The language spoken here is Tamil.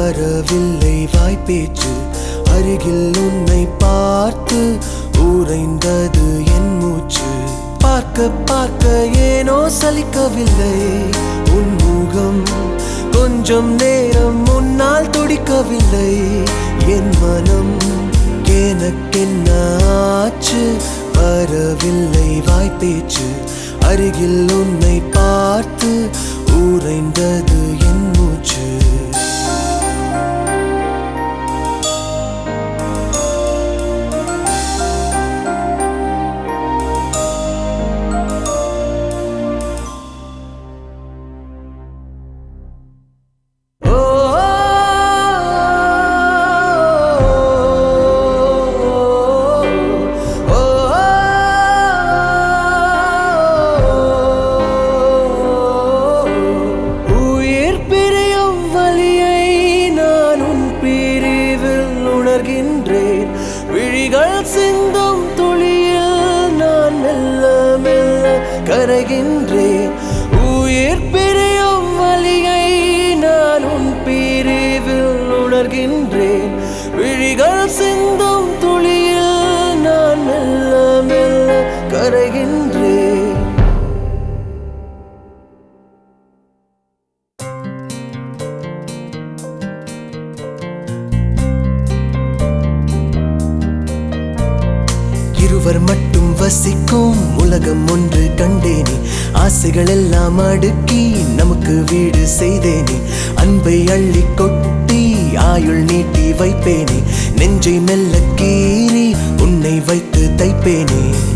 வரவில்லை வாய்ப்பேச்சு அருகில் உன்னை பார்த்து உறைந்தது என் மூச்சு பார்க்க பார்க்க ஏனோ சலிக்கவில்லை உன் முகம் கொஞ்சம் நேரம் முன்னால் துடிக்கவில்லை என் மனம் எனக்கென்ன ஆச்சு வரவில்லை வாய்ப்பேச்சு அருகில் உன்னை பார்த்து உறைந்தது என் மூச்சு ஓ உயிர் பிரியும் வலியை நான் உன் பிரிவில் உணர்கின்றேன் விழிகள் சிந்தும் துளியில் நான் மெல்ல மெல்ல கரைகின்றேன் உயிர் பிரியும் வலியை நான் உன் பிரிவில் உணர்கின்றேன் விழிகள் சிந்தும் துளியில் நான் மெல்ல மெல்ல கரைகின்றேன் இருவர் மட்டும் வசிக்கும் உலகம் ஒன்று கண்டேனே ஆசைகள் எல்லாம் அடுக்கி நமக்கு வீடு செய்தேனே அன்பை அள்ளி கொட்டி ஆயுள் நீட்டி வைப்பேனே நெஞ்சை மெல்ல கீறி உன்னை வைத்து தைப்பேனே